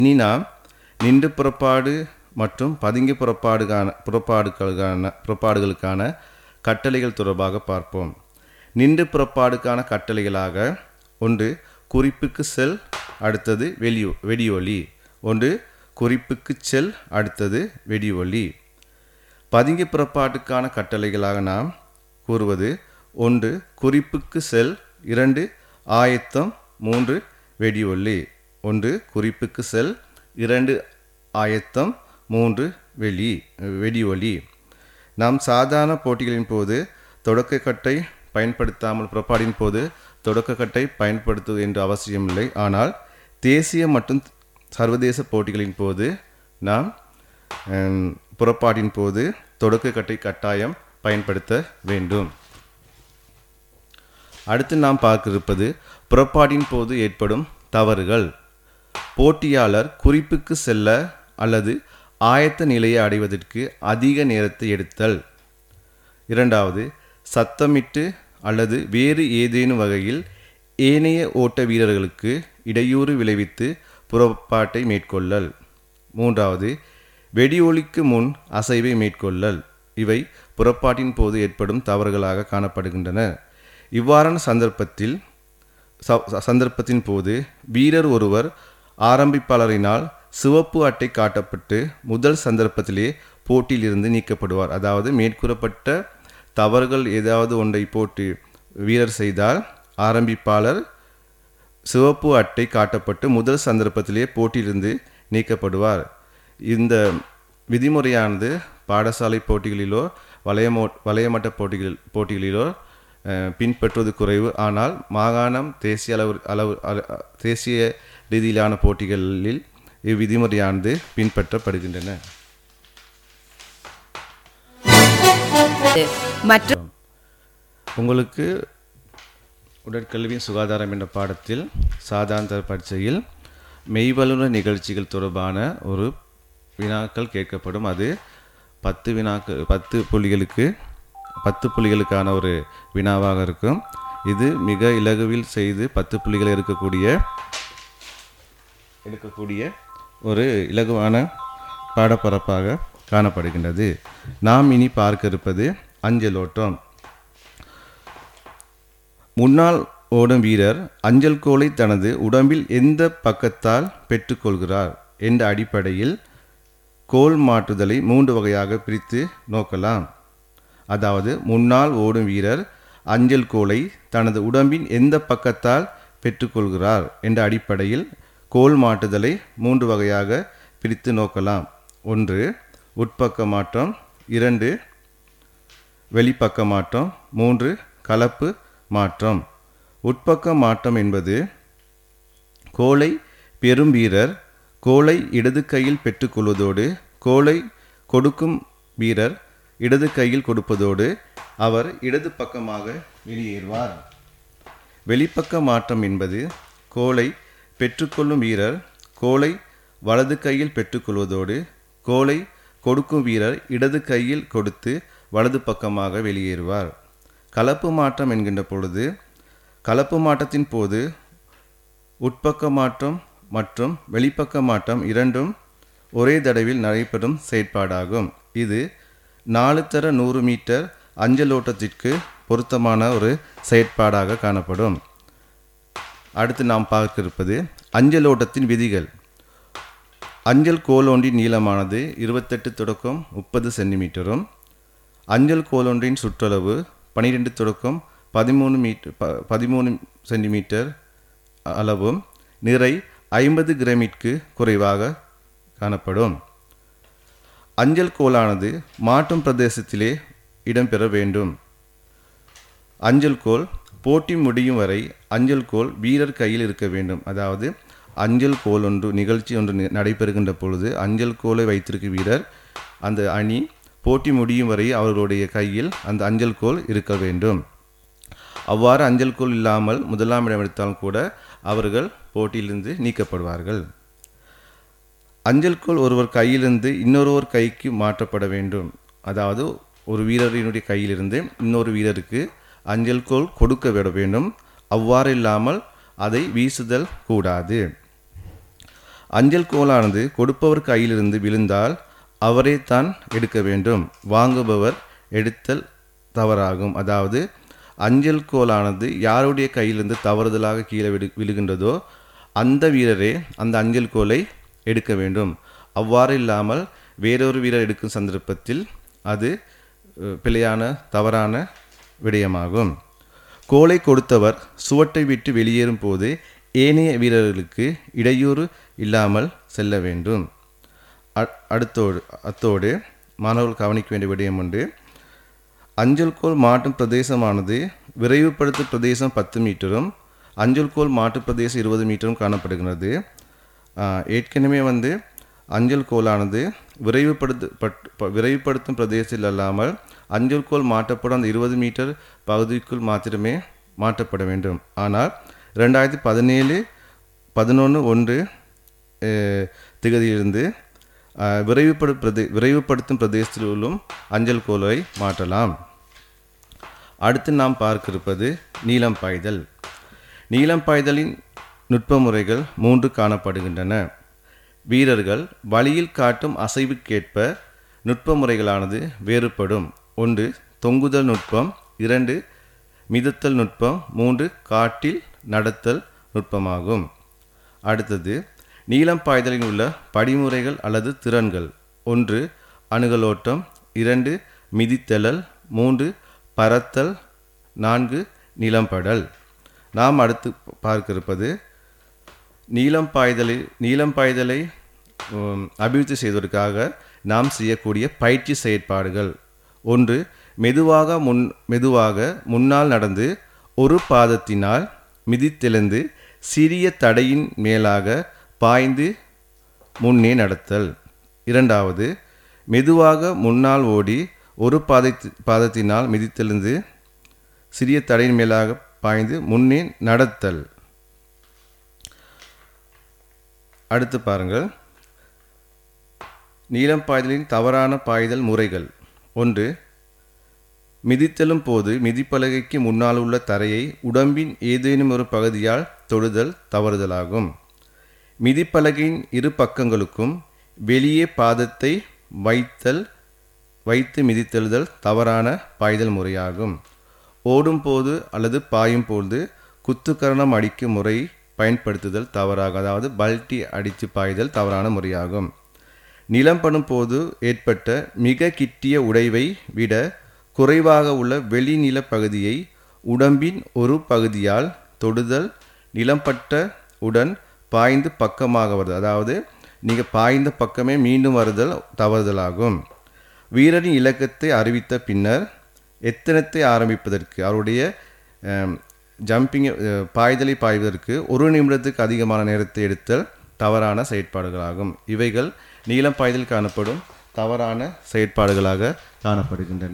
இனி நாம் நின்று புறப்பாடு மற்றும் பதுங்கி புறப்பாடுகான புறப்பாடுகளுக்கான புறப்பாடுகளுக்கான கட்டளைகள் தொடர்பாக பார்ப்போம் நின்று புறப்பாடுக்கான கட்டளைகளாக ஒன்று குறிப்புக்கு செல் அடுத்தது வெளி வெடியொலி ஒன்று குறிப்புக்கு செல் அடுத்தது வெடியொலி பதுங்கி புறப்பாட்டுக்கான கட்டளைகளாக நாம் கூறுவது ஒன்று குறிப்புக்கு செல் இரண்டு ஆயத்தம் மூன்று வெடியொலி ஒன்று குறிப்புக்கு செல் இரண்டு ஆயத்தம் மூன்று வெளி வெடியொலி நாம் சாதாரண போட்டிகளின் போது தொடக்கக்கட்டை பயன்படுத்தாமல் புறப்பாடின் போது தொடக்கக்கட்டை பயன்படுத்துவது என்று அவசியமில்லை ஆனால் தேசிய மற்றும் சர்வதேச போட்டிகளின் போது நாம் ஹம், புறப்பாடின் போது தொடக்கக்கட்டை கட்டாயம் பயன்படுத்த வேண்டும் அடுத்து நாம் பார்க்க இருப்பது புறப்பாடின் போது ஏற்படும் தவறுகள் போட்டியாளர் குறிப்புக்கு செல்ல அல்லது ஆயத்த நிலையை அடைவதற்கு அதிக நேரத்தை எடுத்தல் இரண்டாவது சத்தமிட்டு அல்லது வேறு ஏதேனும் வகையில் ஏனைய ஓட்ட வீரர்களுக்கு இடையூறு விளைவித்து புறப்பாட்டை மேற்கொள்ளல் மூன்றாவது வெடியொலிக்கு முன் அசைவை மேற்கொள்ளல் இவை புறப்பாட்டின் போது ஏற்படும் தவறுகளாக காணப்படுகின்றன இவ்வாறான சந்தர்ப்பத்தில் ச- சந்தர்ப்பத்தின் போது வீரர் ஒருவர் ஆரம்பிப்பாளரினால் சிவப்பு அட்டை காட்டப்பட்டு முதல் சந்தர்ப்பத்திலே போட்டியிலிருந்து நீக்கப்படுவார் அதாவது மேற்கூறப்பட்ட தவறுகள் ஏதாவது ஒன்றை போட்டு வீரர் செய்தால் ஆரம்பிப்பாளர் சிவப்பு அட்டை காட்டப்பட்டு முதல் சந்தர்ப்பத்திலே போட்டியிலிருந்து நீக்கப்படுவார் இந்த விதிமுறையானது பாடசாலை போட்டிகளிலோ வலையமோ வலையமட்ட போட்டிகள் போட்டிகளிலோ அஹ், பின்பற்றுவது குறைவு ஆனால் மாகாணம் தேசிய அளவு அளவு அள- தேசிய ரீதியிலான போட்டிகளில் இவ்விதிமுறையானது பின்பற்றப்படுகின்றன மற்றும் உங்களுக்கு உடற்கல்வி சுகாதாரம் என்ற பாடத்தில் சாதாரண பரீட்சையில் மெய்வல்லுநர் நிகழ்ச்சிகள் தொடர்பான ஒரு வினாக்கள் கேட்கப்படும் அது பத்து வினாக்கள் பத்து புள்ளிகளுக்கு பத்து புள்ளிகளுக்கான ஒரு வினாவாக இருக்கும் இது மிக இலகுவில் செய்து பத்து புள்ளிகள் இருக்கக்கூடிய எடுக்கக்கூடிய ஒரு இலகுவான பாடப்பரப்பாக காணப்படுகின்றது நாம் இனி பார்க்க இருப்பது அஞ்சலோட்டம் முன்னாள் ஓடும் வீரர் அஞ்சல் கோலை தனது உடம்பில் எந்த பக்கத்தால் பெற்றுக்கொள்கிறார் என்ற அடிப்படையில் கோல் மாற்றுதலை மூன்று வகையாக பிரித்து நோக்கலாம் அதாவது முன்னாள் ஓடும் வீரர் அஞ்சல் கோலை தனது உடம்பின் எந்த பக்கத்தால் பெற்றுக்கொள்கிறார் என்ற அடிப்படையில் கோல் மாற்றுதலை மூன்று வகையாக பிரித்து நோக்கலாம் ஒன்று உட்பக்க மாற்றம் இரண்டு வெளிப்பக்க மாற்றம் மூன்று கலப்பு மாற்றம் உட்பக்க மாற்றம் என்பது கோலை பெறும் வீரர் கோலை இடது கையில் பெற்றுக்கொள்வதோடு கோலை கொடுக்கும் வீரர் இடது கையில் கொடுப்பதோடு அவர் இடது பக்கமாக வெளியேறுவார் வெளிப்பக்க மாற்றம் என்பது கோலை பெற்றுக்கொள்ளும் வீரர் கோலை வலது கையில் பெற்றுக்கொள்வதோடு கோலை கொடுக்கும் வீரர் இடது கையில் கொடுத்து வலது பக்கமாக வெளியேறுவார் கலப்பு மாற்றம் என்கின்ற பொழுது கலப்பு மாற்றத்தின் போது உட்பக்க மாற்றம் மற்றும் வெளிப்பக்க மாற்றம் இரண்டும் ஒரே தடவில் நடைபெறும் செயற்பாடாகும் இது நாலு தர நூறு மீட்டர் அஞ்சலோட்டத்திற்கு பொருத்தமான ஒரு செயற்பாடாக காணப்படும் அடுத்து நாம் பார்க்க இருப்பது அஞ்சலோட்டத்தின் விதிகள் அஞ்சல் கோலொன்றின் நீளமானது இருபத்தெட்டு தொடக்கம் முப்பது சென்டிமீட்டரும் அஞ்சல் கோலொன்றின் சுற்றளவு பனிரெண்டு தொடக்கம் பதிமூணு மீட்டர் ப பதிமூணு சென்டிமீட்டர் அளவும் நிறை ஐம்பது கிராமிற்கு குறைவாக காணப்படும் அஞ்சல் கோலானது மாட்டும் பிரதேசத்திலே இடம்பெற வேண்டும் அஞ்சல் கோல் போட்டி முடியும் வரை அஞ்சல் கோல் வீரர் கையில் இருக்க வேண்டும் அதாவது அஞ்சல் கோல் ஒன்று நிகழ்ச்சி ஒன்று நி- நடைபெறுகின்ற பொழுது அஞ்சல் கோலை வைத்திருக்கும் வீரர் அந்த அணி போட்டி முடியும் வரை அவர்களுடைய கையில் அந்த அஞ்சல் கோல் இருக்க வேண்டும் அவ்வாறு அஞ்சல் கோல் இல்லாமல் முதலாம் இடம் எடுத்தாலும் கூட அவர்கள் போட்டியிலிருந்து நீக்கப்படுவார்கள் அஞ்சல் கோல் ஒருவர் கையிலிருந்து இன்னொருவர் கைக்கு மாற்றப்பட வேண்டும் அதாவது ஒரு வீரரினுடைய கையிலிருந்து இன்னொரு வீரருக்கு அஞ்சல் கோல் கொடுக்க விட வேண்டும் அவ்வாறு இல்லாமல் அதை வீசுதல் கூடாது அஞ்சல் கோலானது கொடுப்பவர் கையிலிருந்து விழுந்தால் அவரே தான் எடுக்க வேண்டும் வாங்குபவர் எடுத்தல் தவறாகும் அதாவது அஞ்சல் கோலானது யாருடைய கையிலிருந்து தவறுதலாக கீழே விடு விழுகின்றதோ அந்த வீரரே அந்த அஞ்சல் கோலை எடுக்க வேண்டும் அவ்வாறு இல்லாமல் வேறொரு வீரர் எடுக்கும் சந்தர்ப்பத்தில் அது அஹ், பிழையான தவறான விடயமாகும் கோலை கொடுத்தவர் சுவட்டை விட்டு வெளியேறும் போது ஏனைய வீரர்களுக்கு இடையூறு இல்லாமல் செல்ல வேண்டும் அ- அடுத்தோடு அத்தோடு மாணவர்கள் கவனிக்க வேண்டிய விடயம் உண்டு அஞ்சல் கோல் மாட்டும் பிரதேசமானது விரைவுபடுத்தும் பிரதேசம் பத்து மீட்டரும் அஞ்சல் கோல் மாற்று பிரதேசம் இருபது மீட்டரும் காணப்படுகிறது ஆ, ஏற்கனவே வந்து அஞ்சல் கோலானது விரைவுபடுத்து பட்- ப- விரைவுபடுத்தும் பிரதேசத்தில் அல்லாமல் அஞ்சல் கோல் மாற்றப்படும் அந்த இருபது மீட்டர் பகுதிக்குள் மாத்திரமே மாற்றப்பட வேண்டும் ஆனால் ரெண்டாயிரத்தி பதினேழு பதினொன்று ஒன்று அஹ், திகதியிலிருந்து அஹ், விரைவுபடு பிரதே விரைவுபடுத்தும் பிரதேசத்தில் உள்ளும் அஞ்சல் கோலை மாற்றலாம் அடுத்து நாம் பார்க்க இருப்பது நீளம் பாய்தல் நீளம் பாய்தலின் நுட்ப முறைகள் மூன்று காணப்படுகின்றன வீரர்கள் வழியில் காட்டும் அசைவுக்கேற்ப நுட்ப முறைகளானது வேறுபடும் ஒன்று தொங்குதல் நுட்பம் இரண்டு மிதத்தல் நுட்பம் மூன்று காட்டில் நடத்தல் நுட்பமாகும் அடுத்தது நீளம் பாய்தலில் உள்ள படிமுறைகள் அல்லது திறன்கள் ஒன்று அணுகலோட்டம் இரண்டு மிதித்தலல் மூன்று பறத்தல் நான்கு நிலம்படல் நாம் அடுத்து பார்க்க இருப்பது நீளம் பாய்தலை நீளம் பாய்தலை உம், அபிவிருத்தி செய்வதற்காக நாம் செய்யக்கூடிய பயிற்சி செயற்பாடுகள் ஒன்று மெதுவாக முன் மெதுவாக முன்னால் நடந்து ஒரு பாதத்தினால் மிதித்தெழுந்து சிறிய தடையின் மேலாக பாய்ந்து முன்னே நடத்தல் இரண்டாவது மெதுவாக முன்னால் ஓடி ஒரு பாதை பாதத்தினால் மிதித்தெழுந்து சிறிய தடையின் மேலாக பாய்ந்து முன்னே நடத்தல் அடுத்து பாருங்கள் நீளம் பாய்தலின் தவறான பாய்தல் முறைகள் ஒன்று மிதித்தலும் போது மிதிப்பலகைக்கு முன்னால் உள்ள தரையை உடம்பின் ஏதேனும் ஒரு பகுதியால் தொடுதல் தவறுதலாகும் மிதிப்பலகையின் இரு பக்கங்களுக்கும் வெளியே பாதத்தை வைத்தல் வைத்து மிதித்தெழுதல் தவறான பாய்தல் முறையாகும் ஓடும் போது அல்லது பாயும் போது குத்துக்கரணம் அடிக்கும் முறை பயன்படுத்துதல் தவறாகும் அதாவது பல்ட்டி அடித்து பாய்தல் தவறான முறையாகும் நிலம் படும் போது ஏற்பட்ட மிக கிட்டிய உடைவை விட குறைவாக உள்ள வெளிநில பகுதியை உடம்பின் ஒரு பகுதியால் தொடுதல் நிலம்பட்ட உடன் பாய்ந்து பக்கமாக வருதல் அதாவது நீங்கள் பாய்ந்த பக்கமே மீண்டும் வருதல் தவறுதலாகும் வீரரின் இலக்கத்தை அறிவித்த பின்னர் எத்தனத்தை ஆரம்பிப்பதற்கு அவருடைய ஜம்பிங் பாய்தலை பாய்வதற்கு ஒரு நிமிடத்துக்கு அதிகமான நேரத்தை எடுத்தல் தவறான செயற்பாடுகளாகும் இவைகள் நீளம் பாய்தல் காணப்படும் தவறான செயற்பாடுகளாக காணப்படுகின்றன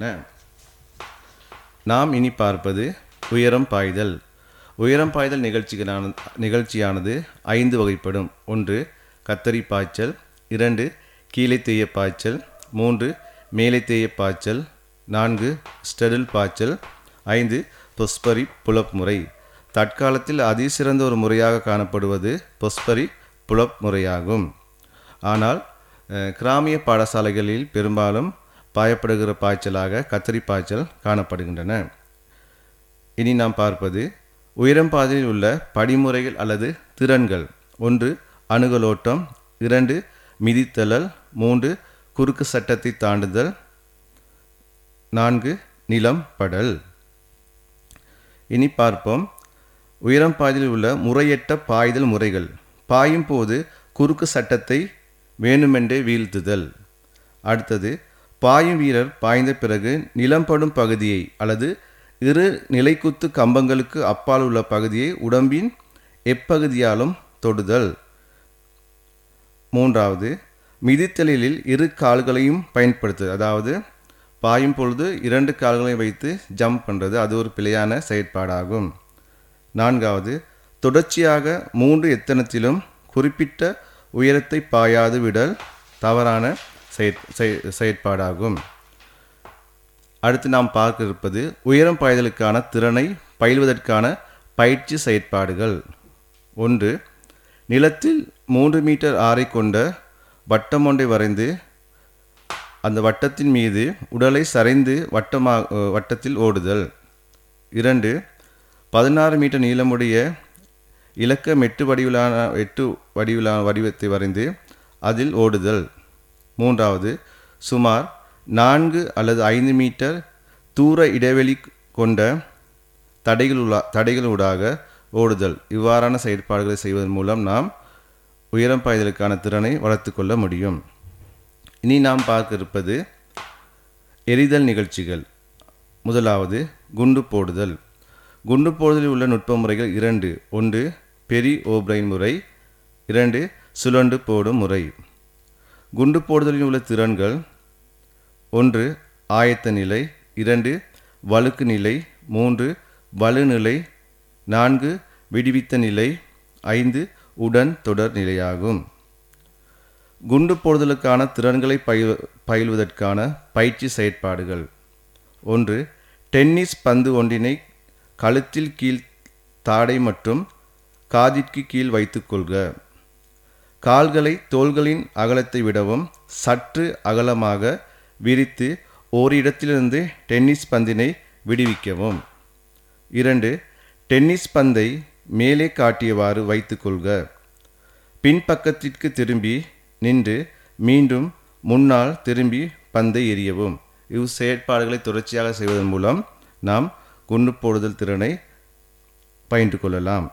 நாம் இனி பார்ப்பது உயரம் பாய்தல் உயரம் பாய்தல் நிகழ்ச்சிகளான நிகழ்ச்சியானது ஐந்து வகைப்படும் ஒன்று கத்தரி பாய்ச்சல் இரண்டு கீழே தேய பாய்ச்சல் மூன்று மேலே தேய பாய்ச்சல் நான்கு ஸ்டெடில் பாய்ச்சல் ஐந்து பொஸ்பரி புலப் முறை தற்காலத்தில் அதிசிறந்த ஒரு முறையாக காணப்படுவது பொஸ்பரி புலப் முறையாகும் ஆனால் அஹ், கிராமிய பாடசாலைகளில் பெரும்பாலும் பாயப்படுகிற பாய்ச்சலாக கத்தரி பாய்ச்சல் காணப்படுகின்றன இனி நாம் பார்ப்பது உயரம் பாதையில் உள்ள படிமுறைகள் அல்லது திறன்கள் ஒன்று அணுகலோட்டம் இரண்டு மிதித்தலல் மூன்று குறுக்கு சட்டத்தை தாண்டுதல் நான்கு நிலம் படல் இனி பார்ப்போம் உயரம் பாய்தலில் உள்ள முறையற்ற பாய்தல் முறைகள் பாயும் போது குறுக்கு சட்டத்தை வேணுமென்றே வீழ்த்துதல் அடுத்தது பாயும் வீரர் பாய்ந்த பிறகு நிலம்படும் பகுதியை அல்லது இரு நிலைக்குத்து கம்பங்களுக்கு அப்பால் உள்ள பகுதியை உடம்பின் எப்பகுதியாலும் தொடுதல் மூன்றாவது மிதித்தலில் இரு கால்களையும் பயன்படுத்துது அதாவது பாயும் பொழுது இரண்டு கால்களையும் வைத்து ஜம்ப் பண்ணுறது அது ஒரு பிழையான செயற்பாடாகும் நான்காவது தொடர்ச்சியாக மூன்று எத்தனத்திலும் குறிப்பிட்ட உயரத்தை பாயாது விடல் தவறான செயற் செய- செயற்பாடாகும் அடுத்து நாம் பார்க்க இருப்பது உயரம் பாய்தலுக்கான திறனை பயில்வதற்கான பயிற்சி செயற்பாடுகள் ஒன்று நிலத்தில் மூன்று மீட்டர் ஆரை கொண்ட வட்டம் ஒன்றை வரைந்து அந்த வட்டத்தின் மீது உடலை சரிந்து வட்டமாக வட்டத்தில் ஓடுதல் இரண்டு பதினாறு மீட்டர் நீளமுடைய இலக்க மெட்டு வடிவிலான எட்டு வடிவிலான வடிவத்தை வரைந்து அதில் ஓடுதல் மூன்றாவது சுமார் நான்கு அல்லது ஐந்து மீட்டர் தூர இடைவெளி கொண்ட தடைகளுள்ளா தடைகளூடாக ஓடுதல் இவ்வாறான செயற்பாடுகளை செய்வதன் மூலம் நாம் உயரம் பாய்தலுக்கான திறனை வளர்த்து கொள்ள முடியும் இனி நாம் பார்க்க இருப்பது எரிதல் நிகழ்ச்சிகள் முதலாவது குண்டு போடுதல் குண்டு போடுதலில் உள்ள நுட்ப முறைகள் இரண்டு ஒன்று பெரி ஓப்ரைன் முறை இரண்டு சுழண்டு போடும் முறை குண்டு போடுதலில் உள்ள திறன்கள் ஒன்று ஆயத்த நிலை இரண்டு வழுக்கு நிலை மூன்று வலுநிலை நான்கு விடுவித்த நிலை ஐந்து உடன் தொடர் நிலையாகும் குண்டு போடுதலுக்கான திறன்களை பயில் பயில்வதற்கான பயிற்சி செயற்பாடுகள் ஒன்று டென்னிஸ் பந்து ஒன்றினை கழுத்தில் கீழ் தாடை மற்றும் காதிற்கு கீழ் வைத்துக்கொள்க கால்களை தோள்களின் அகலத்தை விடவும் சற்று அகலமாக விரித்து ஓரிடத்திலிருந்து டென்னிஸ் பந்தினை விடுவிக்கவும் இரண்டு டென்னிஸ் பந்தை மேலே காட்டியவாறு வைத்துக்கொள்க பின்பக்கத்திற்கு திரும்பி நின்று மீண்டும் முன்னால் திரும்பி பந்தை எறியவும் இவ் செயற்பாடுகளை தொடர்ச்சியாக செய்வதன் மூலம் நாம் குண்டு போடுதல் திறனை பயின்று கொள்ளலாம்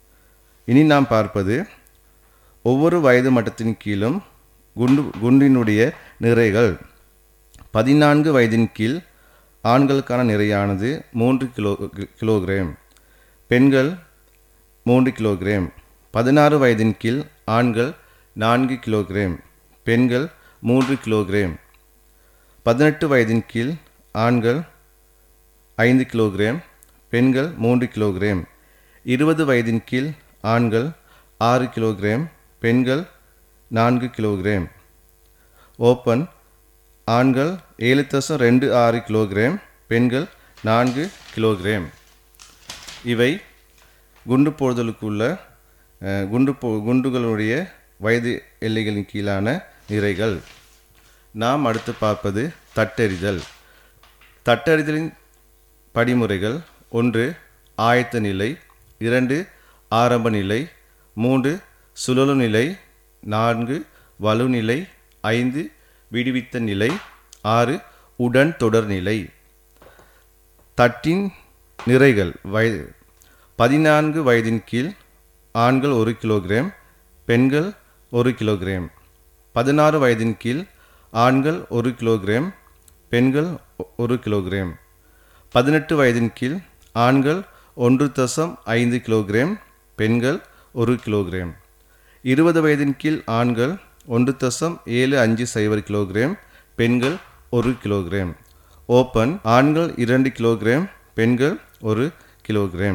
இனி நாம் பார்ப்பது ஒவ்வொரு வயது மட்டத்தின் கீழும் குண்டு குண்டினுடைய நிறைகள் பதினான்கு வயதின் கீழ் ஆண்களுக்கான நிறையானது மூன்று கிலோ கிலோகிராம் பெண்கள் மூன்று கிலோகிராம் பதினாறு வயதின் கீழ் ஆண்கள் நான்கு கிலோகிராம் பெண்கள் மூன்று கிலோகிராம் பதினெட்டு வயதின் கீழ் ஆண்கள் ஐந்து கிலோகிராம் பெண்கள் மூன்று கிலோகிராம் இருபது வயதின் கீழ் ஆண்கள் ஆறு கிலோகிராம் பெண்கள் நான்கு கிலோகிராம் ஓப்பன் ஆண்கள் ஏழு தசம் ரெண்டு ஆறு கிலோகிராம் பெண்கள் நான்கு கிலோகிராம் இவை குண்டு போடுதலுக்குள்ள அஹ், குண்டு போ குண்டுகளுடைய வயது எல்லைகளின் கீழான நிறைகள் நாம் அடுத்து பார்ப்பது தட்டெறிதல் தட்டெறிதலின் படிமுறைகள் ஒன்று ஆயத்த நிலை இரண்டு ஆரம்ப நிலை மூன்று சுழலு நிலை நான்கு வலுநிலை ஐந்து விடுவித்த நிலை ஆறு உடன் தொடர் நிலை தட்டின் நிறைகள் வயது பதினான்கு வயதின் கீழ் ஆண்கள் ஒரு கிலோகிராம் பெண்கள் ஒரு கிலோகிராம் பதினாறு வயதின் கீழ் ஆண்கள் ஒரு கிலோகிராம் பெண்கள் ஒ- ஒரு கிலோகிராம் பதினெட்டு வயதின் கீழ் ஆண்கள் ஒன்று தசம் ஐந்து கிலோகிராம் பெண்கள் ஒரு கிலோகிராம் இருபது வயதின் கீழ் ஆண்கள் ஒன்று தசம் ஏழு அஞ்சு சைபர் கிலோகிராம் பெண்கள் ஒரு கிலோகிராம் ஓப்பன் ஆண்கள் இரண்டு கிலோகிராம் பெண்கள் ஒரு கிலோகிராம்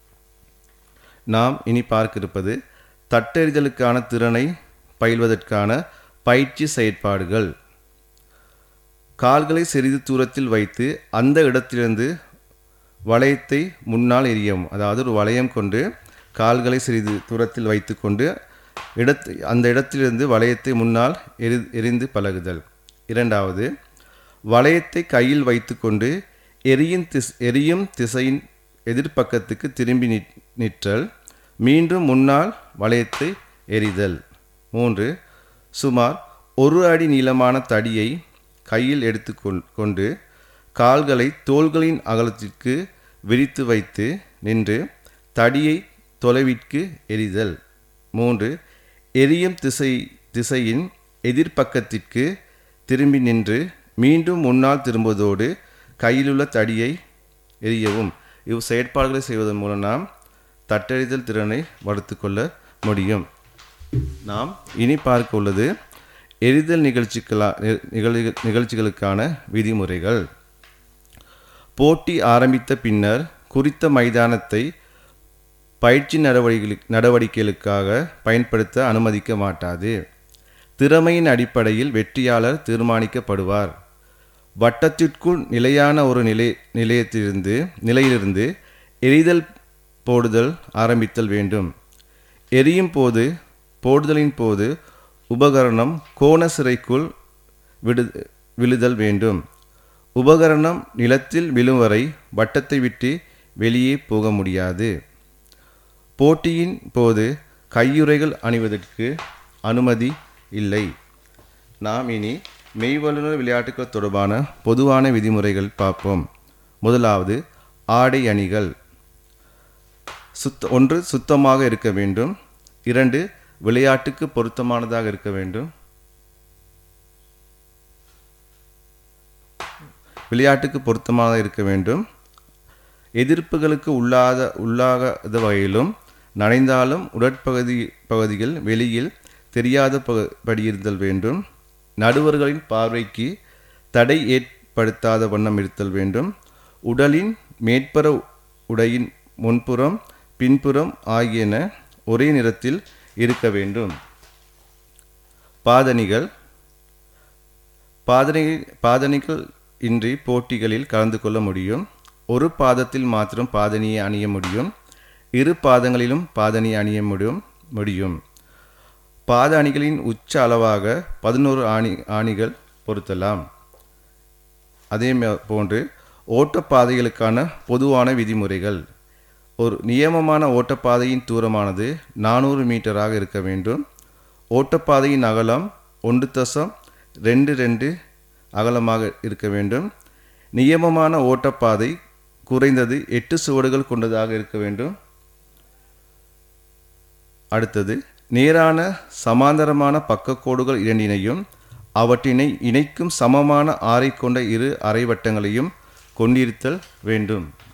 நாம் இனி பார்க்க இருப்பது தட்டெறிதலுக்கான திறனை பயில்வதற்கான பயிற்சி செயற்பாடுகள் கால்களை சிறிது தூரத்தில் வைத்து அந்த இடத்திலிருந்து வளையத்தை முன்னால் எறியவும் அதாவது ஒரு வளையம் கொண்டு கால்களை சிறிது தூரத்தில் வைத்துக்கொண்டு இடத்து அந்த இடத்திலிருந்து வளையத்தை முன்னால் எரி எரிந்து பழகுதல் இரண்டாவது வளையத்தை கையில் வைத்துக்கொண்டு எரியும் திஸ் எரியும் திசையின் எதிர்ப்பக்கத்துக்கு திரும்பி நிற்- நிற்றல் மீண்டும் முன்னால் வளையத்தை எரிதல் மூன்று சுமார் ஒரு அடி நீளமான தடியை கையில் எடுத்து கொண்டு கால்களை தோள்களின் அகலத்திற்கு விரித்து வைத்து நின்று தடியை தொலைவிற்கு எரிதல் மூன்று எரியும் திசை திசையின் எதிர்ப்பக்கத்திற்கு திரும்பி நின்று மீண்டும் முன்னால் திரும்புவதோடு கையிலுள்ள தடியை எரியவும் இவ் செயற்பாடுகளை செய்வதன் மூலம் நாம் தட்டெறிதல் திறனை வளர்த்து கொள்ள முடியும் நாம் இனி பார்க்க உள்ளது எரிதல் நிகழ்ச்சிகளா நிகழ்ச்சி நிகழ்ச்சிகளுக்கான விதிமுறைகள் போட்டி ஆரம்பித்த பின்னர் குறித்த மைதானத்தை பயிற்சி நடவடிக்கை நடவடிக்கைகளுக்காக பயன்படுத்த அனுமதிக்க மாட்டாது திறமையின் அடிப்படையில் வெற்றியாளர் தீர்மானிக்கப்படுவார் வட்டத்திற்குள் நிலையான ஒரு நிலை நிலையத்திலிருந்து நிலையிலிருந்து எரிதல் போடுதல் ஆரம்பித்தல் வேண்டும் எரியும் போது போடுதலின் போது உபகரணம் கோண சிறைக்குள் விடு விழுதல் வேண்டும் உபகரணம் நிலத்தில் விழும் வரை வட்டத்தை விட்டு வெளியே போக முடியாது போட்டியின் போது கையுறைகள் அணிவதற்கு அனுமதி இல்லை நாம் இனி மெய்வல்லுநர் விளையாட்டுகள் தொடர்பான பொதுவான விதிமுறைகள் பார்ப்போம் முதலாவது ஆடை அணிகள் சுத்த ஒன்று சுத்தமாக இருக்க வேண்டும் இரண்டு விளையாட்டுக்கு பொருத்தமானதாக இருக்க வேண்டும் விளையாட்டுக்கு பொருத்தமாக இருக்க வேண்டும் எதிர்ப்புகளுக்கு உள்ளாத உள்ளாகாத வகையிலும் நனைந்தாலும் உடற்பகுதி பகுதிகள் வெளியில் தெரியாத ப- படி இருத்தல் வேண்டும் நடுவர்களின் பார்வைக்கு தடை ஏற்படுத்தாத வண்ணம் இருத்தல் வேண்டும் உடலின் மேற்புற உடையின் முன்புறம் பின்புறம் ஆகியன ஒரே நிறத்தில் இருக்க வேண்டும் பாதணிகள் பாதணி பாதணிகள் இன்றி போட்டிகளில் கலந்து கொள்ள முடியும் ஒரு பாதத்தில் மாத்திரம் பாதணியை அணிய முடியும் இரு பாதங்களிலும் பாதணி அணிய முடியும் முடியும் பாத அணிகளின் உச்ச அளவாக பதினோரு ஆணி ஆணிகள் பொருத்தலாம் அதே மே- போன்று ஓட்டப்பாதைகளுக்கான பொதுவான விதிமுறைகள் ஒரு நியமமான ஓட்டப்பாதையின் தூரமானது நானூறு மீட்டராக இருக்க வேண்டும் ஓட்டப்பாதையின் அகலம் ஒன்று தசம் ரெண்டு ரெண்டு அகலமாக இருக்க வேண்டும் நியமமான ஓட்டப்பாதை குறைந்தது எட்டு சுவடுகள் கொண்டதாக இருக்க வேண்டும் அடுத்தது நேரான சமாந்தரமான பக்கக்கோடுகள் இரண்டினையும் அவற்றினை இணைக்கும் சமமான ஆரை கொண்ட இரு அரைவட்டங்களையும் கொண்டிருத்தல் வேண்டும்